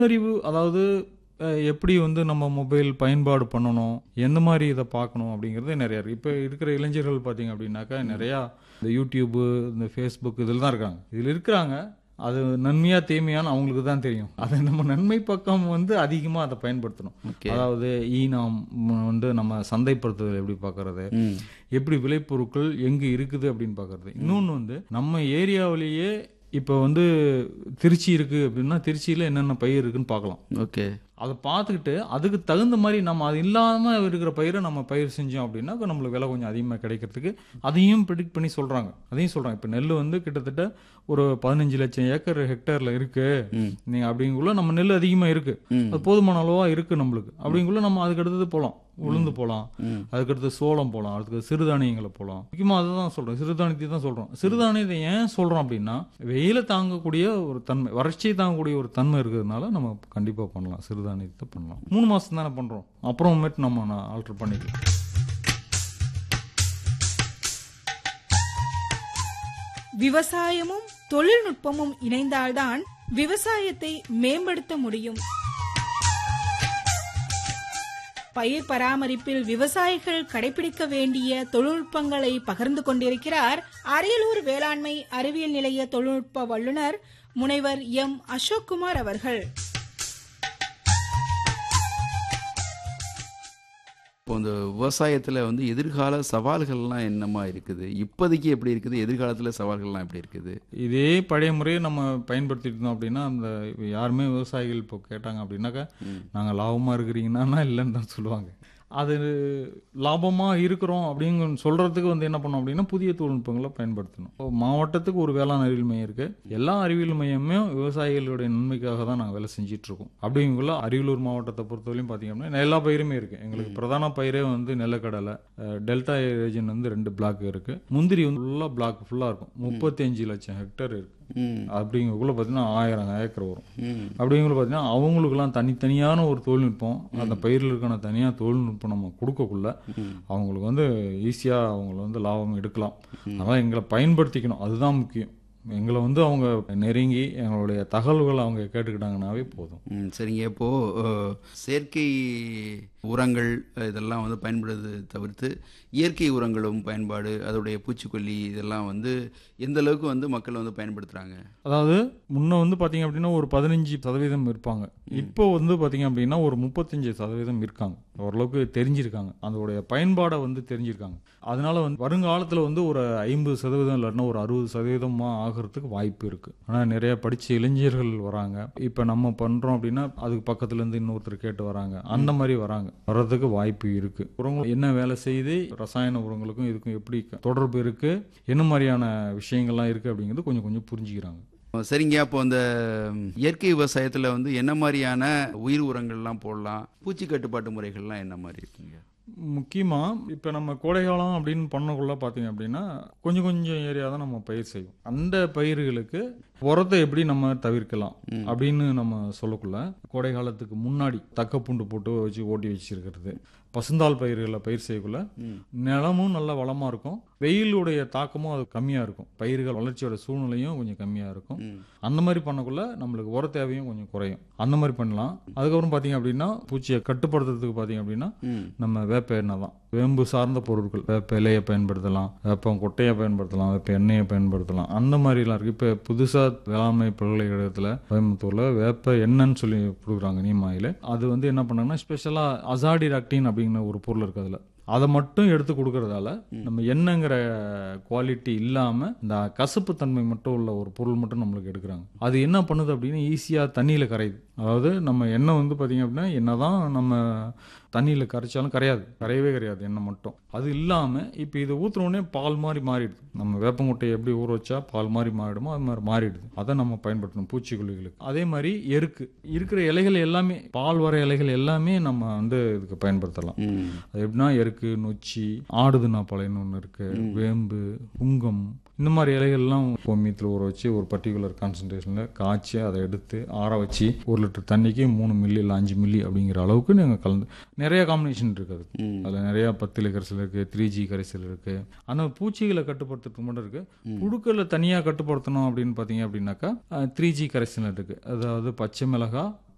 அறிவு அதாவது அஹ், எப்படி வந்து நம்ம மொபைல் பயன்பாடு பண்ணணும் எந்த மாதிரி இதை பார்க்கணும் அப்படிங்கிறது நிறையா இருக்குது இப்போ இருக்கிற இளைஞர்கள் பார்த்தீங்க அப்படின்னாக்கா நிறையா இந்த யூடியூப்பு இந்த ஃபேஸ்புக் இதில் தான் இருக்காங்க இதில் இருக்கிறாங்க அது நன்மையா தீமையான்னு அவங்களுக்கு தான் தெரியும் அதை நம்ம நன்மை பக்கம் வந்து அதிகமாக அதை பயன்படுத்தணும் ஓகே அதாவது ஈ நாம் வந்து நம்ம சந்தைப்படுத்துதல் எப்படி பார்க்கறது ம் எப்படி விளைபொருட்கள் எங்கே இருக்குது அப்படின்னு பார்க்கறது இன்னொன்று வந்து நம்ம ஏரியாவிலேயே இப்போ வந்து திருச்சி இருக்குது அப்படின்னா திருச்சியில் என்னென்ன பயிர் இருக்குன்னு பார்க்கலாம் ஓகே அதை பார்த்துக்கிட்டு அதுக்கு தகுந்த மாதிரி நம்ம அது இல்லாமல் இருக்கிற பயிரை நம்ம பயிர் செஞ்சோம் அப்படின்னா இப்ப நம்மளுக்கு விலை கொஞ்சம் அதிகமாக கிடைக்கிறதுக்கு அதையும் ப்ரிடிக்ட் பண்ணி சொல்கிறாங்க அதையும் சொல்கிறாங்க இப்போ நெல் வந்து கிட்டத்தட்ட ஒரு பதினஞ்சு லட்சம் ஏக்கர் ஹெக்டேரில் இருக்கு ம் நீங்கள் அப்படிங்குள்ள நம்ம நெல் அதிகமாக இருக்கு ம் அது போதுமான அளவா இருக்கு நம்மளுக்கு அப்படிங்குள்ள நம்ம அதுக்கு அடுத்தது போகலாம் உளுந்து போகலாம் ம் அதுக்கடுத்து சோளம் போகலாம் அதுக்கு சிறுதானியங்களை போகலாம் முக்கியமாக அதை தான் சொல்கிறோம் சிறுதானியத்தை தான் சொல்கிறோம் சிறுதானியத்தை ஏன் சொல்கிறோம் அப்படின்னா வெயில தாங்கக்கூடிய ஒரு தன்மை வறட்சியை தாங்கக்கூடிய ஒரு தன்மை இருக்கிறதுனால நம்ம கண்டிப்பாக பண்ணலாம் சிறுதானியத்தை பண்ணலாம் மூணு மாதம் தானே பண்ணுறோம் அப்புறமேட்டு நம்ம ஆல்டர் பண்ணிக்கலாம் விவசாயமும் தொழில்நுட்பமும் இணைந்தால்தான் விவசாயத்தை மேம்படுத்த முடியும் பயிர் பராமரிப்பில் விவசாயிகள் கடைபிடிக்க வேண்டிய தொழில்நுட்பங்களை பகிர்ந்து கொண்டிருக்கிறார் அரியலூர் வேளாண்மை அறிவியல் நிலைய தொழில்நுட்ப வல்லுநர் முனைவர் எம் அசோக்குமார் அவர்கள் இப்போ இந்த விவசாயத்தில் வந்து எதிர்கால சவால்கள்லாம் என்னமா இருக்குது இப்போதைக்கு எப்படி இருக்குது எதிர்காலத்தில் சவால்கள்லாம் எப்படி இருக்குது இதே பழைய முறையை நம்ம பயன்படுத்திட்டு இருந்தோம் அப்படின்னா அந்த யாருமே விவசாயிகள் இப்போ கேட்டாங்க அப்படின்னாக்கா ம். நாங்கள் லாபமாக இருக்கிறீங்கன்னா இல்லைன்னு தான் சொல்லுவாங்க அது லாபமாக இருக்கிறோம் அப்படிங்க சொல்கிறதுக்கு வந்து என்ன பண்ணோம் அப்படின்னா புதிய தொழில்நுட்பங்களை பயன்படுத்தணும் இப்போ மாவட்டத்துக்கு ஒரு வேளாண் அறிவியல் மையம் இருக்குது எல்லா அறிவியல் மையமும் விவசாயிகளுடைய நன்மைக்காக தான் நாங்கள் வேலை செஞ்சுட்டு இருக்கோம் அப்படிங்குள்ள அரியலூர் மாவட்டத்தை பொறுத்தவரையும் பார்த்தீங்க அப்படின்னா எல்லா பயிருமே இருக்குது எங்களுக்கு பிரதான பயிரே வந்து நிலக்கடலை அஹ், டெல்டா ரீஜன் வந்து ரெண்டு பிளாக் இருக்குது முந்திரி வந்து ஃபுல்லாக பிளாக் ஃபுல்லாக இருக்கும் முப்பத்தஞ்சு லட்சம் ஹெக்டேர் இருக்குது ம் அப்படிங்கக்குள்ள பார்த்தீங்கன்னா ஆயிரம் ஏக்கர் வரும் ம் அப்படிங்கிற பார்த்தீங்கன்னா அவங்களுக்குலாம் தனித்தனியான ஒரு தொழில்நுட்பம் அந்த பயிர்களுக்கான தனியாக தொழில்நுட்பம் நம்ம கொடுக்கக்குள்ள ம். அவங்களுக்கு வந்து ஈஸியாக அவங்கள வந்து லாபம் எடுக்கலாம் அதனால் எங்களை பயன்படுத்திக்கணும் அதுதான் முக்கியம் எங்களை வந்து அவங்க நெருங்கி எங்களுடைய தகவல்களை அவங்க கேட்டுக்கிட்டாங்கன்னாவே போதும் ம் சரிங்க இப்போது செயற்கை உரங்கள் இதெல்லாம் வந்து பயன்படுறது தவிர்த்து இயற்கை உரங்களும் பயன்பாடு அதோடைய பூச்சிக்கொல்லி இதெல்லாம் வந்து எந்த அளவுக்கு வந்து மக்கள் வந்து பயன்படுத்துகிறாங்க அதாவது முன்ன வந்து பார்த்தீங்க அப்படின்னா ஒரு பதினஞ்சு சதவீதம் இருப்பாங்க இப்போ வந்து பார்த்தீங்க அப்படின்னா ஒரு முப்பத்தஞ்சு சதவீதம் இருக்காங்க ஓரளவுக்கு தெரிஞ்சிருக்காங்க அதோடைய பயன்பாடை வந்து தெரிஞ்சிருக்காங்க அதனால வந்து வருங்காலத்தில் வந்து ஒரு ஐம்பது சதவீதம் இல்லைன்னா ஒரு அறுபது சதவீதமாக ஆகிறதுக்கு வாய்ப்பு இருக்குது ஆனால் நிறைய படித்த இளைஞர்கள் வராங்க இப்போ நம்ம பண்ணுறோம் அப்படின்னா அதுக்கு பக்கத்துலேருந்து இன்னொருத்தர் கேட்டு வராங்க அந்த மாதிரி வராங்க வர்றதுக்கு வாய்ப்பு இருக்குது உரங்கள் என்ன வேலை செய்து ரசாயன உரங்களுக்கும் இதுக்கும் எப்படி தொடர்பு இருக்குது என்ன மாதிரியான விஷயங்கள்லாம் இருக்குது அப்படிங்கிறது கொஞ்சம் கொஞ்சம் புரிஞ்சுக்கிறாங்க சரிங்க அப்போ அந்த இயற்கை விவசாயத்தில் வந்து என்ன மாதிரியான உயிர் உரங்கள்லாம் போடலாம் பூச்சி கட்டுப்பாட்டு முறைகள்லாம் என்ன மாதிரி இருக்குங்க முக்கியமாக இப்போ நம்ம கோடைக்காலம் அப்படின்னு பண்ணக்குள்ள பார்த்தீங்க அப்படின்னா கொஞ்சம் கொஞ்சம் ஏரியா தான் நம்ம பயிர் செய்வோம் அந்த பயிர்களுக்கு உரத்தை எப்படி நம்ம தவிர்க்கலாம் அப்படின்னு நம்ம சொல்லக்குள்ள கோடை காலத்துக்கு முன்னாடி தக்க பூண்டு போட்டு வச்சு ஓட்டி வச்சிருக்கிறது பசுந்தாள் பயிர்களை பயிர் செய்யக்குள்ள நிலமும் நல்ல வளமாக இருக்கும் வெயிலுடைய தாக்கமும் அது கம்மியாக இருக்கும் பயிர்கள் வளர்ச்சியோட சூழ்நிலையும் கொஞ்சம் கம்மியாக இருக்கும் ம். அந்த மாதிரி பண்ணக்குள்ள நம்மளுக்கு உர தேவையும் கொஞ்சம் குறையும் அந்த மாதிரி பண்ணலாம் அதுக்கப்புறம் பார்த்தீங்க அப்படின்னா பூச்சியை கட்டுப்படுத்துறதுக்கு பார்த்தீங்க அப்படின்னா ம் நம்ம வேப்ப எண்ணெய் தான் வேம்பு சார்ந்த பொருட்கள் வேப்ப இலையை பயன்படுத்தலாம் வேப்பம் கொட்டையை பயன்படுத்தலாம் வேப்ப எண்ணெயை பயன்படுத்தலாம் அந்த மாதிரிலாம் இருக்குது இப்போ புதுசாக வேளாண்மை பல்கலைக்கழகத்தில் கோயம்புத்தூரில் வேப்ப எண்ணெய்ன்னு சொல்லி கொடுக்குறாங்க நீமாயில் அது வந்து என்ன பண்ணாங்கன்னா ஸ்பெஷலாக அசாடிராக்டின் அப்படிங்கிற ஒரு பொருள் இருக்குது அதில் அதை மட்டும் எடுத்து கொடுக்கறதால நம்ம எண்ணெய்ங்கிற குவாலிட்டி இல்லாமல் இந்த கசப்பு தன்மை மட்டும் உள்ள ஒரு பொருள் மட்டும் நம்மளுக்கு எடுக்கிறாங்க அது என்ன பண்ணுது அப்படின்னா ஈஸியாக தண்ணியில் கரையுது அதாவது நம்ம எண்ணெய் வந்து பார்த்தீங்க அப்படின்னா என்னதான் நம்ம தண்ணியில் கரைச்சாலும் கரையாது கரையவே கரையாது எண்ணெய் மட்டும் அது இல்லாமல் இப்போ இதை ஊற்றுனோடனே பால் மாதிரி மாறிடுது நம்ம வேப்பங்குட்டையை எப்படி ஊற வச்சா பால் மாதிரி மாறிடுமோ அது மாதிரி மாறிடுது அதை நம்ம பயன்படுத்தணும் பூச்சிக்கொல்லிகளுக்கு அதே மாதிரி எருக்கு இருக்கிற இலைகள் எல்லாமே பால் வர இலைகள் எல்லாமே நம்ம வந்து இதுக்கு பயன்படுத்தலாம் ம் அது எப்படின்னா எருக்கு நொச்சி ஆடுதுனா பழையன்னு ஒன்று இருக்கு வேம்பு புங்கம் இந்த மாதிரி இலைகள்லாம் கோமியத்தில் ஊற வச்சு ஒரு பர்டிகுலர் கான்சன்ட்ரேஷனில் காய்ச்சி அதை எடுத்து ஆற வச்சு ஒரு லிட்டர் தண்ணிக்கு மூணு மில்லி இல்லை அஞ்சு மில்லி அப்படிங்கிற அளவுக்கு நீங்கள் கலந்து நிறைய காம்பினேஷன் இருக்குது ம். அதில் நிறைய பத்தில் கரைசல் இருக்குது த்ரீ ஜி கரைசல் இருக்குது ஆனால் பூச்சிகளை கட்டுப்படுத்துறதுக்கு மட்டும் இருக்குது புழுக்களை தனியாக கட்டுப்படுத்தணும் அப்படின்னு பார்த்தீங்க அப்படின்னாக்கா த்ரீ ஜி கரைசல் இருக்குது அதாவது பச்சை மிளகா